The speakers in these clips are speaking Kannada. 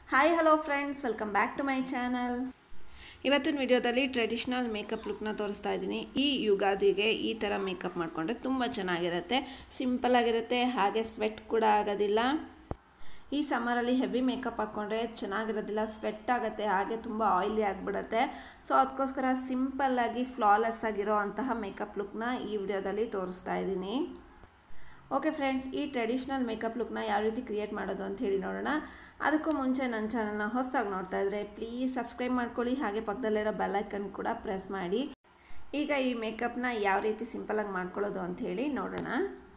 hi hello friends welcome back to my channel ಇವತ್ತಿನ ವಿಡಿಯೋದಲ್ಲಿ ಟ್ರೆಡಿಷ್ನಲ್ ಮೇಕಪ್ ಲುಕ್ನ ತೋರಿಸ್ತಾ ಇದ್ದೀನಿ ಈ ಯುಗಾದಿಗೆ ಈ ಥರ ಮೇಕಪ್ ಮಾಡಿಕೊಂಡ್ರೆ ತುಂಬ ಚೆನ್ನಾಗಿರುತ್ತೆ ಸಿಂಪಲ್ ಆಗಿರುತ್ತೆ ಹಾಗೆ ಸ್ವೆಟ್ ಕೂಡ ಆಗೋದಿಲ್ಲ ಈ ಸಮ್ಮರಲ್ಲಿ ಹೆವಿ ಮೇಕಪ್ ಹಾಕ್ಕೊಂಡ್ರೆ ಚೆನ್ನಾಗಿರೋದಿಲ್ಲ ಸ್ವೆಟ್ ಆಗುತ್ತೆ ಹಾಗೆ ತುಂಬ ಆಯಿಲಿ ಆಗಿಬಿಡುತ್ತೆ ಸೊ ಅದಕ್ಕೋಸ್ಕರ ಸಿಂಪಲ್ಲಾಗಿ ಫ್ಲಾಲೆಸ್ ಆಗಿರೋ ಅಂತಹ ಮೇಕಪ್ ಲುಕ್ನ ಈ ವಿಡಿಯೋದಲ್ಲಿ ತೋರಿಸ್ತಾ ಇದ್ದೀನಿ ಓಕೆ ಫ್ರೆಂಡ್ಸ್ ಈ ಟ್ರೆಡಿಷ್ನಲ್ ಮೇಕಪ್ ಲುಕ್ನ ಯಾವ ರೀತಿ ಕ್ರಿಯೇಟ್ ಮಾಡೋದು ಅಂತ ಹೇಳಿ ನೋಡೋಣ ಅದಕ್ಕೂ ಮುಂಚೆ ನನ್ನ ಚಾನಲ್ನ ಹೊಸದಾಗಿ ನೋಡ್ತಾ ಇದ್ದರೆ ಪ್ಲೀಸ್ ಸಬ್ಸ್ಕ್ರೈಬ್ ಮಾಡ್ಕೊಳ್ಳಿ ಹಾಗೆ ಪಕ್ಕದಲ್ಲಿರೋ ಬೆಲ್ಲೈಕನ್ ಕೂಡ ಪ್ರೆಸ್ ಮಾಡಿ ಈಗ ಈ ಮೇಕಪ್ನ ಯಾವ ರೀತಿ ಸಿಂಪಲಾಗಿ ಮಾಡ್ಕೊಳ್ಳೋದು ಅಂತ ಹೇಳಿ ನೋಡೋಣ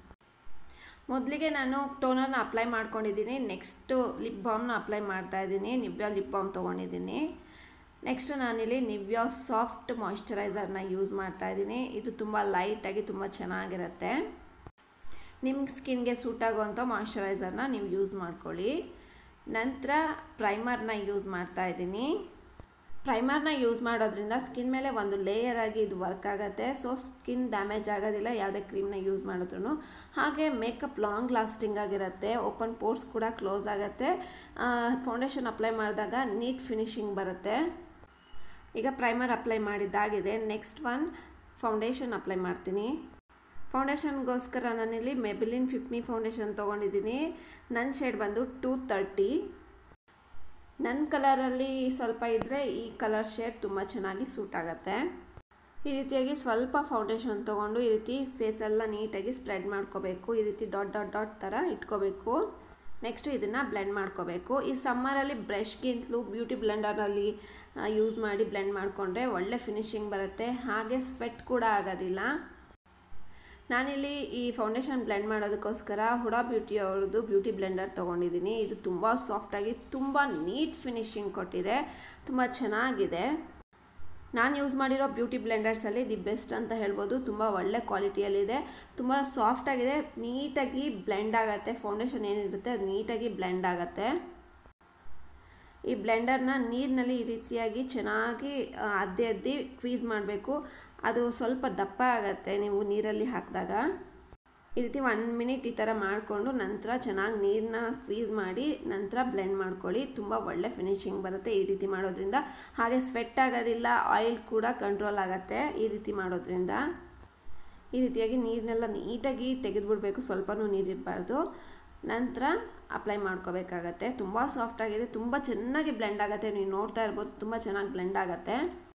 ಮೊದಲಿಗೆ ನಾನು ಟೋನರ್ನ ಅಪ್ಲೈ ಮಾಡ್ಕೊಂಡಿದ್ದೀನಿ ನೆಕ್ಸ್ಟು ಲಿಪ್ ಬಾಮ್ನ ಅಪ್ಲೈ ಮಾಡ್ತಾ ಇದ್ದೀನಿ ನಿವ್ಯಾ ಲಿಪ್ ಬಾಮ್ ತೊಗೊಂಡಿದ್ದೀನಿ ನೆಕ್ಸ್ಟು ನಾನಿಲ್ಲಿ ನಿವ್ಯಾ ಸಾಫ್ಟ್ ಮಾಯಿಶ್ಚರೈಸರ್ನ ಯೂಸ್ ಮಾಡ್ತಾ ಇದ್ದೀನಿ ಇದು ತುಂಬ ಲೈಟಾಗಿ ತುಂಬ ಚೆನ್ನಾಗಿರುತ್ತೆ ನಿಮ್ಮ ಸ್ಕಿನ್ಗೆ ಸೂಟ್ ಆಗುವಂಥ ಮಾಯಿಶ್ಚರೈಸರ್ನ ನೀವು ಯೂಸ್ ಮಾಡ್ಕೊಳ್ಳಿ ನಂತರ ಪ್ರೈಮರ್ನ ಯೂಸ್ ಮಾಡ್ತಾ ಇದ್ದೀನಿ ಪ್ರೈಮರ್ನ ಯೂಸ್ ಮಾಡೋದ್ರಿಂದ ಸ್ಕಿನ್ ಮೇಲೆ ಒಂದು ಲೇಯರ್ ಆಗಿ ಇದು ವರ್ಕ್ ಆಗುತ್ತೆ ಸೊ ಸ್ಕಿನ್ ಡ್ಯಾಮೇಜ್ ಆಗೋದಿಲ್ಲ ಯಾವುದೇ ಕ್ರೀಮ್ನ ಯೂಸ್ ಮಾಡಿದ್ರು ಹಾಗೆ ಮೇಕಪ್ ಲಾಂಗ್ ಲಾಸ್ಟಿಂಗ್ ಆಗಿರುತ್ತೆ ಓಪನ್ ಪೋರ್ಟ್ಸ್ ಕೂಡ ಕ್ಲೋಸ್ ಆಗುತ್ತೆ ಫೌಂಡೇಶನ್ ಅಪ್ಲೈ ಮಾಡಿದಾಗ ನೀಟ್ ಫಿನಿಶಿಂಗ್ ಬರುತ್ತೆ ಈಗ ಪ್ರೈಮರ್ ಅಪ್ಲೈ ಮಾಡಿದ್ದಾಗಿದೆ ನೆಕ್ಸ್ಟ್ ಒನ್ ಫೌಂಡೇಶನ್ ಅಪ್ಲೈ ಮಾಡ್ತೀನಿ ಫೌಂಡೇಶನ್ಗೋಸ್ಕರ ನಾನಿಲ್ಲಿ ಮೆಬಿಲಿನ್ ಫಿಫ್ಮಿ ಫೌಂಡೇಶನ್ ತೊಗೊಂಡಿದ್ದೀನಿ ನನ್ನ ಶೇಡ್ ಬಂದು ಟೂ ತರ್ಟಿ ನನ್ನ ಕಲರಲ್ಲಿ ಸ್ವಲ್ಪ ಇದ್ದರೆ ಈ ಕಲರ್ ಶೇಡ್ ತುಂಬ ಚೆನ್ನಾಗಿ ಸೂಟ್ ಆಗುತ್ತೆ ಈ ರೀತಿಯಾಗಿ ಸ್ವಲ್ಪ ಫೌಂಡೇಶನ್ ತೊಗೊಂಡು ಈ ರೀತಿ ಫೇಸೆಲ್ಲ ನೀಟಾಗಿ ಸ್ಪ್ರೆಡ್ ಮಾಡ್ಕೋಬೇಕು ಈ ರೀತಿ ಡಾಟ್ ಡಾಟ್ ಡಾಟ್ ಥರ ಇಟ್ಕೋಬೇಕು ನೆಕ್ಸ್ಟು ಇದನ್ನು ಬ್ಲೆಂಡ್ ಮಾಡ್ಕೋಬೇಕು ಈ ಸಮ್ಮರಲ್ಲಿ ಬ್ರಷ್ಗಿಂತಲೂ ಬ್ಯೂಟಿ ಬ್ಲೆಂಡರಲ್ಲಿ ಯೂಸ್ ಮಾಡಿ ಬ್ಲೆಂಡ್ ಮಾಡಿಕೊಂಡ್ರೆ ಒಳ್ಳೆ ಫಿನಿಶಿಂಗ್ ಬರುತ್ತೆ ಹಾಗೆ ಸ್ವೆಟ್ ಕೂಡ ಆಗೋದಿಲ್ಲ ನಾನಿಲ್ಲಿ ಈ ಫೌಂಡೇಶನ್ ಬ್ಲೆಂಡ್ ಮಾಡೋದಕ್ಕೋಸ್ಕರ ಹುಡಾ ಬ್ಯೂಟಿ ಅವ್ರದ್ದು ಬ್ಯೂಟಿ ಬ್ಲೆಂಡರ್ ತೊಗೊಂಡಿದ್ದೀನಿ ಇದು ತುಂಬ ಸಾಫ್ಟಾಗಿ ತುಂಬ ನೀಟ್ ಫಿನಿಶಿಂಗ್ ಕೊಟ್ಟಿದೆ ತುಂಬ ಚೆನ್ನಾಗಿದೆ ನಾನು ಯೂಸ್ ಮಾಡಿರೋ ಬ್ಯೂಟಿ ಬ್ಲೆಂಡರ್ಸಲ್ಲಿ ದಿ ಬೆಸ್ಟ್ ಅಂತ ಹೇಳ್ಬೋದು ತುಂಬ ಒಳ್ಳೆ ಕ್ವಾಲಿಟಿಯಲ್ಲಿದೆ ತುಂಬ ಸಾಫ್ಟಾಗಿದೆ ನೀಟಾಗಿ ಬ್ಲೆಂಡ್ ಆಗುತ್ತೆ ಫೌಂಡೇಶನ್ ಏನಿರುತ್ತೆ ಅದು ನೀಟಾಗಿ ಬ್ಲೆಂಡ್ ಆಗುತ್ತೆ ಈ ಬ್ಲೆಂಡರ್ನ ನೀರಿನಲ್ಲಿ ಈ ರೀತಿಯಾಗಿ ಚೆನ್ನಾಗಿ ಅದ್ದಿ ಅದ್ದಿ ಕ್ವೀಸ್ ಮಾಡಬೇಕು ಅದು ಸ್ವಲ್ಪ ದಪ್ಪ ಆಗುತ್ತೆ ನೀವು ನೀರಲ್ಲಿ ಹಾಕಿದಾಗ ಈ ರೀತಿ ಒನ್ ಮಿನಿಟ್ ಈ ಥರ ಮಾಡಿಕೊಂಡು ನಂತರ ಚೆನ್ನಾಗಿ ನೀರನ್ನ ಕ್ವೀಸ್ ಮಾಡಿ ನಂತರ ಬ್ಲೆಂಡ್ ಮಾಡ್ಕೊಳ್ಳಿ ತುಂಬ ಒಳ್ಳೆ ಫಿನಿಶಿಂಗ್ ಬರುತ್ತೆ ಈ ರೀತಿ ಮಾಡೋದ್ರಿಂದ ಹಾಗೆ ಸ್ವೆಟ್ ಆಗೋದಿಲ್ಲ ಆಯಿಲ್ ಕೂಡ ಕಂಟ್ರೋಲ್ ಆಗುತ್ತೆ ಈ ರೀತಿ ಮಾಡೋದ್ರಿಂದ ಈ ರೀತಿಯಾಗಿ ನೀರನ್ನೆಲ್ಲ ನೀಟಾಗಿ ತೆಗೆದುಬಿಡ್ಬೇಕು ಸ್ವಲ್ಪನೂ ನೀರಿರಬಾರ್ದು ನಂತರ ಅಪ್ಲೈ ಮಾಡ್ಕೋಬೇಕಾಗತ್ತೆ ತುಂಬ ಸಾಫ್ಟಾಗಿದೆ ತುಂಬ ಚೆನ್ನಾಗಿ ಬ್ಲೆಂಡ್ ಆಗುತ್ತೆ ನೀವು ನೋಡ್ತಾ ಇರ್ಬೋದು ತುಂಬ ಚೆನ್ನಾಗಿ ಬ್ಲೆಂಡ್ ಆಗುತ್ತೆ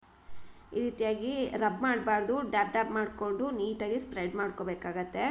ಈ ರೀತಿಯಾಗಿ ರಬ್ ಮಾಡಬಾರ್ದು ಡ್ಯಾಪ್ ಡ್ಯಾಪ್ ಮಾಡಿಕೊಂಡು ನೀಟಾಗಿ ಸ್ಪ್ರೆಡ್ ಮಾಡ್ಕೋಬೇಕಾಗತ್ತೆ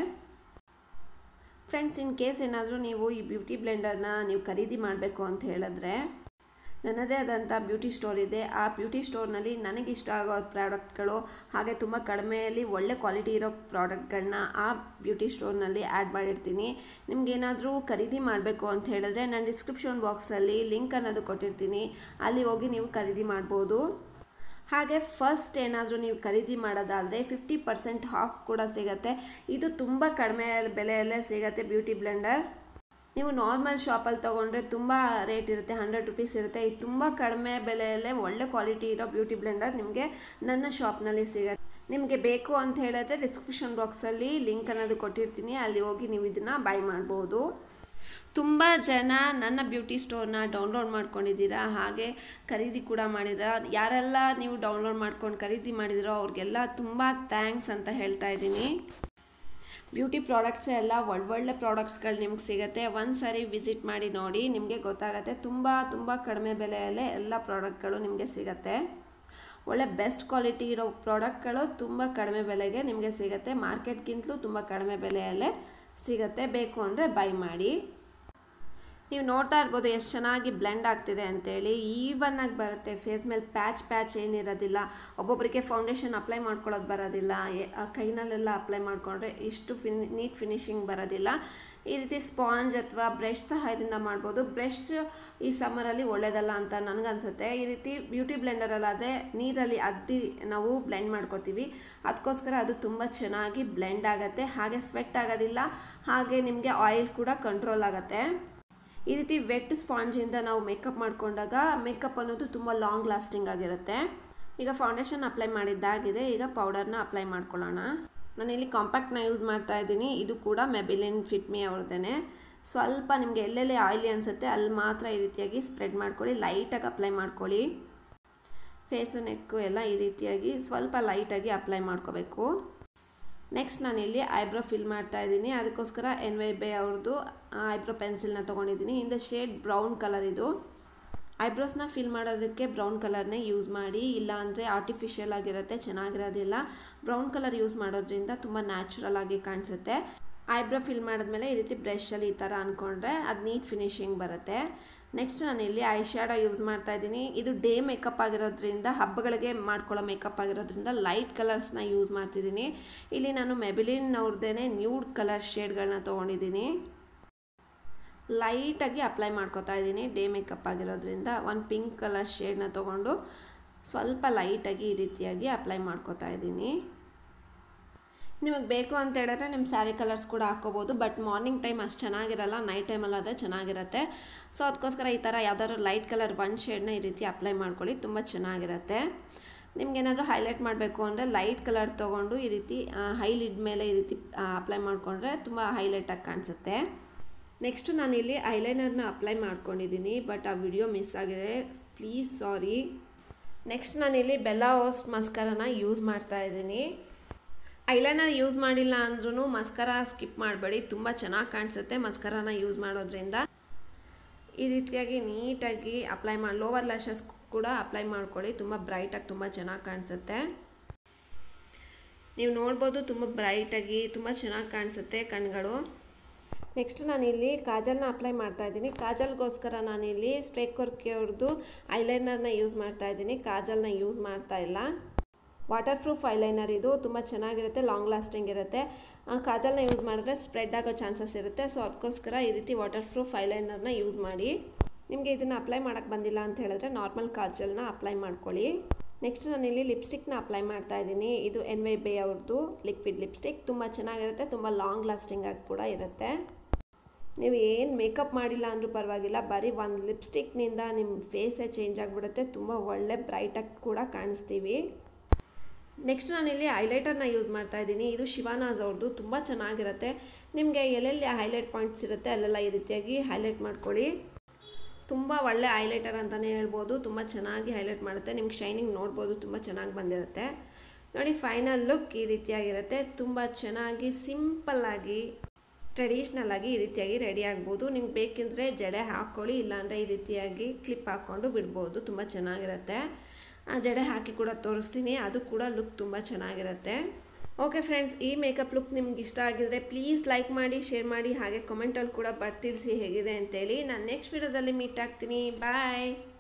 ಫ್ರೆಂಡ್ಸ್ ಇನ್ ಕೇಸ್ ಏನಾದರೂ ನೀವು ಈ ಬ್ಯೂಟಿ ಬ್ಲೆಂಡರ್ನ ನೀವು ಖರೀದಿ ಮಾಡಬೇಕು ಅಂತ ಹೇಳಿದ್ರೆ ನನ್ನದೇ ಆದಂಥ ಬ್ಯೂಟಿ ಸ್ಟೋರ್ ಇದೆ ಆ ಬ್ಯೂಟಿ ಸ್ಟೋರ್ನಲ್ಲಿ ನನಗಿಷ್ಟ ಆಗೋ ಪ್ರಾಡಕ್ಟ್ಗಳು ಹಾಗೆ ತುಂಬ ಕಡಿಮೆಯಲ್ಲಿ ಒಳ್ಳೆ ಕ್ವಾಲಿಟಿ ಇರೋ ಪ್ರಾಡಕ್ಟ್ಗಳನ್ನ ಆ ಬ್ಯೂಟಿ ಸ್ಟೋರ್ನಲ್ಲಿ ಆ್ಯಡ್ ಮಾಡಿರ್ತೀನಿ ನಿಮ್ಗೇನಾದರೂ ಖರೀದಿ ಮಾಡಬೇಕು ಅಂತ ಹೇಳಿದ್ರೆ ನಾನು ಡಿಸ್ಕ್ರಿಪ್ಷನ್ ಬಾಕ್ಸಲ್ಲಿ ಲಿಂಕ್ ಅನ್ನೋದು ಕೊಟ್ಟಿರ್ತೀನಿ ಅಲ್ಲಿ ಹೋಗಿ ನೀವು ಖರೀದಿ ಮಾಡ್ಬೋದು ಹಾಗೆ ಫಸ್ಟ್ ಏನಾದರೂ ನೀವು ಖರೀದಿ ಮಾಡೋದಾದರೆ ಫಿಫ್ಟಿ ಪರ್ಸೆಂಟ್ ಹಾಫ್ ಕೂಡ ಸಿಗುತ್ತೆ ಇದು ತುಂಬ ಕಡಿಮೆ ಬೆಲೆಯಲ್ಲೇ ಸಿಗುತ್ತೆ ಬ್ಯೂಟಿ ಬ್ಲೆಂಡರ್ ನೀವು ನಾರ್ಮಲ್ ಶಾಪಲ್ಲಿ ತೊಗೊಂಡ್ರೆ ತುಂಬ ರೇಟ್ ಇರುತ್ತೆ ಹಂಡ್ರೆಡ್ ರುಪೀಸ್ ಇರುತ್ತೆ ಇದು ತುಂಬ ಕಡಿಮೆ ಬೆಲೆಯಲ್ಲೇ ಒಳ್ಳೆ ಕ್ವಾಲಿಟಿ ಇರೋ ಬ್ಯೂಟಿ ಬ್ಲೆಂಡರ್ ನಿಮಗೆ ನನ್ನ ಶಾಪ್ನಲ್ಲಿ ಸಿಗುತ್ತೆ ನಿಮಗೆ ಬೇಕು ಅಂತ ಹೇಳಿದ್ರೆ ಡಿಸ್ಕ್ರಿಪ್ಷನ್ ಬಾಕ್ಸಲ್ಲಿ ಲಿಂಕ್ ಅನ್ನೋದು ಕೊಟ್ಟಿರ್ತೀನಿ ಅಲ್ಲಿ ಹೋಗಿ ನೀವು ಇದನ್ನು ಬೈ ಮಾಡ್ಬೋದು ತುಂಬ ಜನ ನನ್ನ ಬ್ಯೂಟಿ ಸ್ಟೋರ್ನ ಡೌನ್ಲೋಡ್ ಮಾಡ್ಕೊಂಡಿದ್ದೀರಾ ಹಾಗೆ ಖರೀದಿ ಕೂಡ ಮಾಡಿದ್ದೀರಾ ಯಾರೆಲ್ಲ ನೀವು ಡೌನ್ಲೋಡ್ ಮಾಡ್ಕೊಂಡು ಖರೀದಿ ಮಾಡಿದಿರೋ ಅವ್ರಿಗೆಲ್ಲ ತುಂಬ ಥ್ಯಾಂಕ್ಸ್ ಅಂತ ಹೇಳ್ತಾ ಇದ್ದೀನಿ ಬ್ಯೂಟಿ ಪ್ರಾಡಕ್ಟ್ಸೇ ಎಲ್ಲ ಒಳ್ಳೊಳ್ಳೆ ಪ್ರಾಡಕ್ಟ್ಸ್ಗಳು ನಿಮ್ಗೆ ಸಿಗುತ್ತೆ ಒಂದು ಸಾರಿ ವಿಸಿಟ್ ಮಾಡಿ ನೋಡಿ ನಿಮಗೆ ಗೊತ್ತಾಗುತ್ತೆ ತುಂಬ ತುಂಬ ಕಡಿಮೆ ಬೆಲೆಯಲ್ಲೇ ಎಲ್ಲ ಪ್ರಾಡಕ್ಟ್ಗಳು ನಿಮಗೆ ಸಿಗುತ್ತೆ ಒಳ್ಳೆ ಬೆಸ್ಟ್ ಕ್ವಾಲಿಟಿ ಇರೋ ಪ್ರಾಡಕ್ಟ್ಗಳು ತುಂಬ ಕಡಿಮೆ ಬೆಲೆಗೆ ನಿಮಗೆ ಸಿಗುತ್ತೆ ಮಾರ್ಕೆಟ್ಗಿಂತಲೂ ತುಂಬ ಕಡಿಮೆ ಬೆಲೆಯಲ್ಲೇ ಸಿಗುತ್ತೆ ಬೇಕು ಅಂದರೆ ಬೈ ಮಾಡಿ ನೀವು ನೋಡ್ತಾ ಇರ್ಬೋದು ಎಷ್ಟು ಚೆನ್ನಾಗಿ ಬ್ಲೆಂಡ್ ಆಗ್ತಿದೆ ಅಂತೇಳಿ ಈವನ್ನಾಗಿ ಬರುತ್ತೆ ಫೇಸ್ ಮೇಲೆ ಪ್ಯಾಚ್ ಪ್ಯಾಚ್ ಏನಿರೋದಿಲ್ಲ ಒಬ್ಬೊಬ್ಬರಿಗೆ ಫೌಂಡೇಶನ್ ಅಪ್ಲೈ ಮಾಡ್ಕೊಳ್ಳೋದು ಬರೋದಿಲ್ಲ ಕೈನಲ್ಲೆಲ್ಲ ಅಪ್ಲೈ ಮಾಡಿಕೊಂಡ್ರೆ ಇಷ್ಟು ಫಿನ್ ನೀಟ್ ಫಿನಿಶಿಂಗ್ ಬರೋದಿಲ್ಲ ಈ ರೀತಿ ಸ್ಪಾಂಜ್ ಅಥವಾ ಬ್ರಷ್ ಸಹಾಯದಿಂದ ಮಾಡ್ಬೋದು ಬ್ರಷ್ ಈ ಸಮ್ಮರಲ್ಲಿ ಒಳ್ಳೇದಲ್ಲ ಅಂತ ನನಗನ್ಸುತ್ತೆ ಈ ರೀತಿ ಬ್ಯೂಟಿ ಬ್ಲೆಂಡರಲ್ಲಾದರೆ ನೀರಲ್ಲಿ ಅದ್ದಿ ನಾವು ಬ್ಲೆಂಡ್ ಮಾಡ್ಕೋತೀವಿ ಅದಕ್ಕೋಸ್ಕರ ಅದು ತುಂಬ ಚೆನ್ನಾಗಿ ಬ್ಲೆಂಡ್ ಆಗುತ್ತೆ ಹಾಗೆ ಸ್ವೆಟ್ ಆಗೋದಿಲ್ಲ ಹಾಗೆ ನಿಮಗೆ ಆಯಿಲ್ ಕೂಡ ಕಂಟ್ರೋಲ್ ಆಗುತ್ತೆ ಈ ರೀತಿ ವೆಟ್ ಸ್ಪಾಂಜಿಂದ ನಾವು ಮೇಕಪ್ ಮಾಡಿಕೊಂಡಾಗ ಮೇಕಪ್ ಅನ್ನೋದು ತುಂಬ ಲಾಂಗ್ ಲಾಸ್ಟಿಂಗ್ ಆಗಿರುತ್ತೆ ಈಗ ಫೌಂಡೇಶನ್ ಅಪ್ಲೈ ಮಾಡಿದ್ದಾಗಿದೆ ಈಗ ಪೌಡರ್ನ ಅಪ್ಲೈ ಮಾಡ್ಕೊಳ್ಳೋಣ ನಾನಿಲ್ಲಿ ಕಾಂಪ್ಯಾಕ್ಟ್ನ ಯೂಸ್ ಮಾಡ್ತಾ ಇದ್ದೀನಿ ಇದು ಕೂಡ ಮೆಬಿಲಿನ್ ಫಿಟ್ಮಿ ಅವ್ರದ್ದೇ ಸ್ವಲ್ಪ ನಿಮಗೆ ಎಲ್ಲೆಲ್ಲಿ ಆಯಿಲಿ ಅನಿಸುತ್ತೆ ಅಲ್ಲಿ ಮಾತ್ರ ಈ ರೀತಿಯಾಗಿ ಸ್ಪ್ರೆಡ್ ಮಾಡ್ಕೊಳ್ಳಿ ಲೈಟಾಗಿ ಅಪ್ಲೈ ಮಾಡ್ಕೊಳ್ಳಿ ಫೇಸು ನೆಕ್ಕು ಎಲ್ಲ ಈ ರೀತಿಯಾಗಿ ಸ್ವಲ್ಪ ಲೈಟಾಗಿ ಅಪ್ಲೈ ಮಾಡ್ಕೋಬೇಕು ನೆಕ್ಸ್ಟ್ ನಾನಿಲ್ಲಿ ಐಬ್ರೋ ಫಿಲ್ ಮಾಡ್ತಾ ಇದ್ದೀನಿ ಅದಕ್ಕೋಸ್ಕರ ಎನ್ ವೈ ಬೈ ಅವ್ರದ್ದು ಐಬ್ರೋ ಪೆನ್ಸಿಲ್ನ ತೊಗೊಂಡಿದ್ದೀನಿ ಹಿಂದೆ ಶೇಡ್ ಬ್ರೌನ್ ಕಲರ್ ಇದು ಐಬ್ರೋಸ್ನ ಫಿಲ್ ಮಾಡೋದಕ್ಕೆ ಬ್ರೌನ್ ಕಲರ್ನೇ ಯೂಸ್ ಮಾಡಿ ಇಲ್ಲ ಅಂದರೆ ಆರ್ಟಿಫಿಷಿಯಲ್ ಆಗಿರುತ್ತೆ ಚೆನ್ನಾಗಿರೋದಿಲ್ಲ ಬ್ರೌನ್ ಕಲರ್ ಯೂಸ್ ಮಾಡೋದ್ರಿಂದ ತುಂಬ ನ್ಯಾಚುರಲ್ ಆಗಿ ಕಾಣಿಸುತ್ತೆ ಐಬ್ರೋ ಫಿಲ್ ಮಾಡಿದ್ಮೇಲೆ ಈ ರೀತಿ ಬ್ರಷಲ್ಲಿ ಈ ಥರ ಅಂದ್ಕೊಂಡ್ರೆ ಅದು ನೀಟ್ ಫಿನಿಶಿಂಗ್ ಬರುತ್ತೆ ನೆಕ್ಸ್ಟ್ ನಾನು ಇಲ್ಲಿ ಐ ಶ್ಯಾಡೋ ಯೂಸ್ ಮಾಡ್ತಾ ಇದ್ದೀನಿ ಇದು ಡೇ ಮೇಕಪ್ ಆಗಿರೋದ್ರಿಂದ ಹಬ್ಬಗಳಿಗೆ ಮಾಡ್ಕೊಳ್ಳೋ ಮೇಕಪ್ ಆಗಿರೋದ್ರಿಂದ ಲೈಟ್ ಕಲರ್ಸ್ನ ಯೂಸ್ ಮಾಡ್ತಿದ್ದೀನಿ ಇಲ್ಲಿ ನಾನು ಮೆಬಿಲಿನ್ ಅವ್ರದ್ದೇ ನ್ಯೂಡ್ ಕಲರ್ ಶೇಡ್ಗಳನ್ನ ತೊಗೊಂಡಿದ್ದೀನಿ ಲೈಟಾಗಿ ಅಪ್ಲೈ ಮಾಡ್ಕೊತಾ ಇದ್ದೀನಿ ಡೇ ಮೇಕಪ್ ಆಗಿರೋದ್ರಿಂದ ಒಂದು ಪಿಂಕ್ ಕಲರ್ ಶೇಡ್ನ ತೊಗೊಂಡು ಸ್ವಲ್ಪ ಲೈಟಾಗಿ ಈ ರೀತಿಯಾಗಿ ಅಪ್ಲೈ ಮಾಡ್ಕೊತಾ ಇದ್ದೀನಿ ನಿಮಗೆ ಬೇಕು ಅಂತ ಹೇಳಿದ್ರೆ ನಿಮ್ಮ ಸ್ಯಾರಿ ಕಲರ್ಸ್ ಕೂಡ ಹಾಕ್ಕೋಬೋದು ಬಟ್ ಮಾರ್ನಿಂಗ್ ಟೈಮ್ ಅಷ್ಟು ಚೆನ್ನಾಗಿರಲ್ಲ ನೈಟ್ ಟೈಮಲ್ಲಾದರೆ ಚೆನ್ನಾಗಿರುತ್ತೆ ಸೊ ಅದಕ್ಕೋಸ್ಕರ ಈ ಥರ ಯಾವ್ದಾದ್ರು ಲೈಟ್ ಕಲರ್ ಒನ್ ಶೇಡ್ನ ಈ ರೀತಿ ಅಪ್ಲೈ ಮಾಡ್ಕೊಳ್ಳಿ ತುಂಬ ಚೆನ್ನಾಗಿರುತ್ತೆ ನಿಮ್ಗೇನಾದರೂ ಹೈಲೈಟ್ ಮಾಡಬೇಕು ಅಂದರೆ ಲೈಟ್ ಕಲರ್ ತೊಗೊಂಡು ಈ ರೀತಿ ಹೈಲಿಡ್ ಮೇಲೆ ಈ ರೀತಿ ಅಪ್ಲೈ ಮಾಡಿಕೊಂಡ್ರೆ ತುಂಬ ಹೈಲೈಟಾಗಿ ಕಾಣಿಸುತ್ತೆ ನೆಕ್ಸ್ಟು ನಾನಿಲ್ಲಿ ಐಲೈನರ್ನ ಅಪ್ಲೈ ಮಾಡ್ಕೊಂಡಿದ್ದೀನಿ ಬಟ್ ಆ ವಿಡಿಯೋ ಮಿಸ್ ಆಗಿದೆ ಪ್ಲೀಸ್ ಸಾರಿ ನೆಕ್ಸ್ಟ್ ನಾನಿಲ್ಲಿ ಬೆಲ್ಲ ಓಸ್ಟ್ ಮಸ್ಕರನ ಯೂಸ್ ಮಾಡ್ತಾ ಇದ್ದೀನಿ ಐಲೈನರ್ ಯೂಸ್ ಮಾಡಿಲ್ಲ ಅಂದ್ರೂ ಮಸ್ಕರ ಸ್ಕಿಪ್ ಮಾಡಬೇಡಿ ತುಂಬ ಚೆನ್ನಾಗಿ ಕಾಣಿಸುತ್ತೆ ಮಸ್ಕರನ ಯೂಸ್ ಮಾಡೋದ್ರಿಂದ ಈ ರೀತಿಯಾಗಿ ನೀಟಾಗಿ ಅಪ್ಲೈ ಮಾಡಿ ಲೋವರ್ ಲ್ಯಾಶಸ್ ಕೂಡ ಅಪ್ಲೈ ಮಾಡ್ಕೊಳ್ಳಿ ತುಂಬ ಬ್ರೈಟಾಗಿ ತುಂಬ ಚೆನ್ನಾಗಿ ಕಾಣಿಸುತ್ತೆ ನೀವು ನೋಡ್ಬೋದು ತುಂಬ ಬ್ರೈಟಾಗಿ ತುಂಬ ಚೆನ್ನಾಗಿ ಕಾಣಿಸುತ್ತೆ ಕಣ್ಗಳು ನೆಕ್ಸ್ಟ್ ನಾನಿಲ್ಲಿ ಕಾಜಲ್ನ ಅಪ್ಲೈ ಮಾಡ್ತಾ ಇದ್ದೀನಿ ಕಾಜಲ್ಗೋಸ್ಕರ ನಾನಿಲ್ಲಿ ಸ್ಟ್ರೇಕ್ ವರ್ಕಿ ಅವ್ರದ್ದು ಐಲೈನರ್ನ ಯೂಸ್ ಮಾಡ್ತಾ ಇದ್ದೀನಿ ಕಾಜಲ್ನ ಯೂಸ್ ಮಾಡ್ತಾ ಇಲ್ಲ ವಾಟರ್ ಪ್ರೂಫ್ ಐಲೈನರ್ ಇದು ತುಂಬ ಚೆನ್ನಾಗಿರುತ್ತೆ ಲಾಂಗ್ ಲಾಸ್ಟಿಂಗ್ ಇರುತ್ತೆ ಕಾಜಲ್ನ ಯೂಸ್ ಮಾಡಿದ್ರೆ ಸ್ಪ್ರೆಡ್ ಆಗೋ ಚಾನ್ಸಸ್ ಇರುತ್ತೆ ಸೊ ಅದಕ್ಕೋಸ್ಕರ ಈ ರೀತಿ ವಾಟರ್ ಪ್ರೂಫ್ ಐಲೈನರ್ನ ಯೂಸ್ ಮಾಡಿ ನಿಮಗೆ ಇದನ್ನು ಅಪ್ಲೈ ಮಾಡೋಕ್ಕೆ ಬಂದಿಲ್ಲ ಅಂತ ಹೇಳಿದ್ರೆ ನಾರ್ಮಲ್ ಕಾಜಲ್ನ ಅಪ್ಲೈ ಮಾಡ್ಕೊಳ್ಳಿ ನೆಕ್ಸ್ಟ್ ನಾನಿಲ್ಲಿ ಲಿಪ್ಸ್ಟಿಕ್ನ ಅಪ್ಲೈ ಮಾಡ್ತಾ ಇದ್ದೀನಿ ಇದು ಎನ್ ವೈ ಬೇ ಅವ್ರದ್ದು ಲಿಕ್ವಿಡ್ ಲಿಪ್ಸ್ಟಿಕ್ ತುಂಬ ಚೆನ್ನಾಗಿರುತ್ತೆ ತುಂಬ ಲಾಂಗ್ ಲಾಸ್ಟಿಂಗ್ ಆಗಿ ಕೂಡ ಇರುತ್ತೆ ನೀವು ಏನು ಮೇಕಪ್ ಮಾಡಿಲ್ಲ ಅಂದರೂ ಪರವಾಗಿಲ್ಲ ಬರೀ ಒಂದು ಲಿಪ್ಸ್ಟಿಕ್ನಿಂದ ನಿಮ್ಮ ಫೇಸೇ ಚೇಂಜ್ ಆಗಿಬಿಡುತ್ತೆ ತುಂಬ ಒಳ್ಳೆ ಬ್ರೈಟಾಗಿ ಕೂಡ ಕಾಣಿಸ್ತೀವಿ ನೆಕ್ಸ್ಟ್ ನಾನಿಲ್ಲಿ ಹೈಲೈಟರ್ನ ಯೂಸ್ ಮಾಡ್ತಾ ಇದ್ದೀನಿ ಇದು ಶಿವಾನಾಸ್ ಅವ್ರದ್ದು ತುಂಬ ಚೆನ್ನಾಗಿರುತ್ತೆ ನಿಮಗೆ ಎಲ್ಲೆಲ್ಲಿ ಹೈಲೈಟ್ ಪಾಯಿಂಟ್ಸ್ ಇರುತ್ತೆ ಅಲ್ಲೆಲ್ಲ ಈ ರೀತಿಯಾಗಿ ಹೈಲೈಟ್ ಮಾಡ್ಕೊಳ್ಳಿ ತುಂಬ ಒಳ್ಳೆ ಹೈಲೈಟರ್ ಅಂತಲೇ ಹೇಳ್ಬೋದು ತುಂಬ ಚೆನ್ನಾಗಿ ಹೈಲೈಟ್ ಮಾಡುತ್ತೆ ನಿಮ್ಗೆ ಶೈನಿಂಗ್ ನೋಡ್ಬೋದು ತುಂಬ ಚೆನ್ನಾಗಿ ಬಂದಿರುತ್ತೆ ನೋಡಿ ಫೈನಲ್ ಲುಕ್ ಈ ರೀತಿಯಾಗಿರುತ್ತೆ ತುಂಬ ಚೆನ್ನಾಗಿ ಸಿಂಪಲ್ಲಾಗಿ ಟ್ರೆಡಿಷ್ನಲ್ ಆಗಿ ಈ ರೀತಿಯಾಗಿ ರೆಡಿ ಆಗ್ಬೋದು ನಿಮ್ಗೆ ಬೇಕೆಂದರೆ ಜಡೆ ಹಾಕ್ಕೊಳ್ಳಿ ಇಲ್ಲಾಂದರೆ ಈ ರೀತಿಯಾಗಿ ಕ್ಲಿಪ್ ಹಾಕ್ಕೊಂಡು ಬಿಡ್ಬೋದು ತುಂಬ ಚೆನ್ನಾಗಿರುತ್ತೆ ಆ ಜಡೆ ಹಾಕಿ ಕೂಡ ತೋರಿಸ್ತೀನಿ ಅದು ಕೂಡ ಲುಕ್ ತುಂಬ ಚೆನ್ನಾಗಿರುತ್ತೆ ಓಕೆ ಫ್ರೆಂಡ್ಸ್ ಈ ಮೇಕಪ್ ಲುಕ್ ನಿಮ್ಗೆ ಇಷ್ಟ ಆಗಿದ್ರೆ ಪ್ಲೀಸ್ ಲೈಕ್ ಮಾಡಿ ಶೇರ್ ಮಾಡಿ ಹಾಗೆ ಕಮೆಂಟಲ್ಲಿ ಕೂಡ ಬರ್ತಿಳಿಸಿ ಹೇಗಿದೆ ಅಂತೇಳಿ ನಾನು ನೆಕ್ಸ್ಟ್ ವಿಡಿಯೋದಲ್ಲಿ ಮೀಟ್ ಆಗ್ತೀನಿ ಬಾಯ್